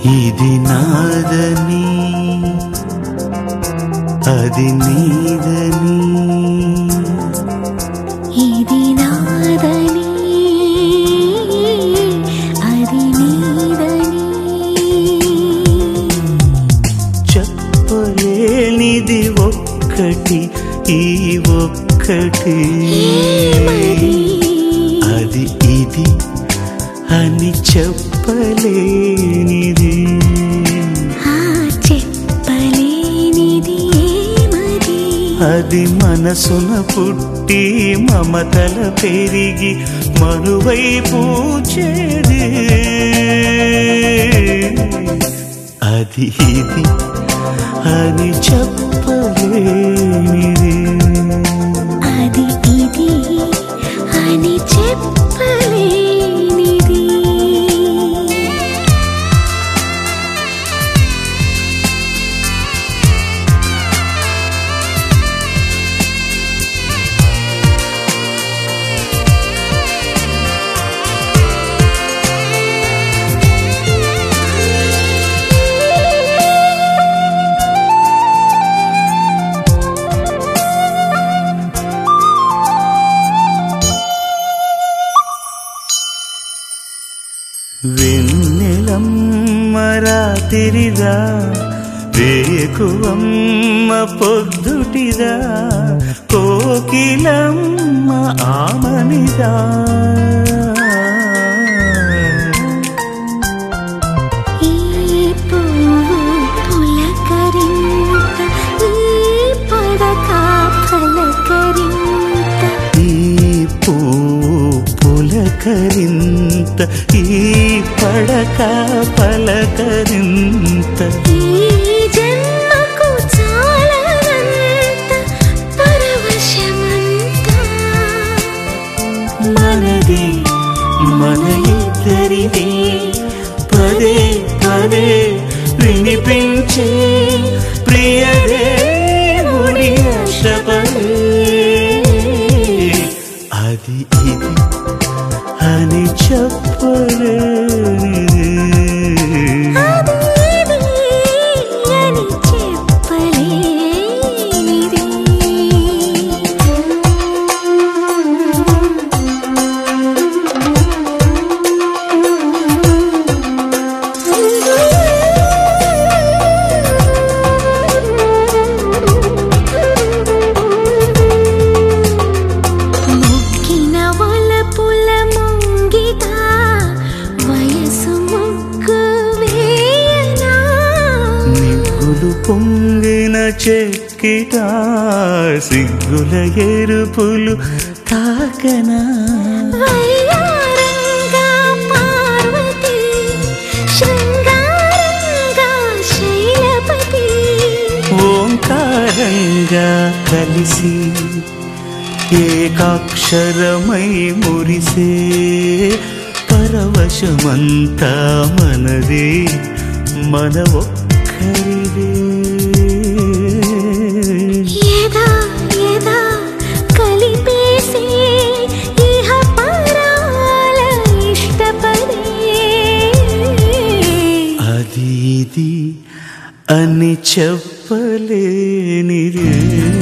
ఇది నాదని అది నీదని ఇది నాదని అది నీదని చెప్పలేనిది ఒక్కటి ఈ ఒక్కటి మరి అది ఇది అని చెప్పలేనిది ఆ చెప్పలేనిది ఏమది అది మనసున పుట్టి మమతల పెరిగి మనువై పూచేది అది ఇది అని చెప్పలేనిది అది ఇది అని చెప్పలేనిది వెన్నెలమ్మ రాతిరిదా వేకువమ్మ పొద్దుటిదా కోకిలమ్మ ఆమనిదా ఈ పువ్వు పులకరింత ఈ పడక పలకరింత ఈ పూ పులకరింత ఈ పడక పలకరింత ఈ జన్మకు చాలనంత పరవశమంతా మనది మన ఇద్దరిది పదే పదే వినిపించే ప్రియదేవుడి శబలే అది ఇది అని చెప్పలేనిది అది ఇది అని చెప్పలేనిది మొక్కిన వలపుల ముంగిట వయసు ముగ్గు వేయనా నిప్పులు పొంగిన చెక్కిట సిగ్గుల ఎరుపులు తాకనా వయ్యారంగా పార్వతి శృంగారంగా శైలపతి ఓంకారంగా కలిసి ఏకాక్షరమై మురిసే పరవశమంతా మనదే మన ఒక్కరిదే యదా యదా కలిపేసే ఇహ పరాల ఇష్టపడే అది ఇది అని చెప్పలేనిదే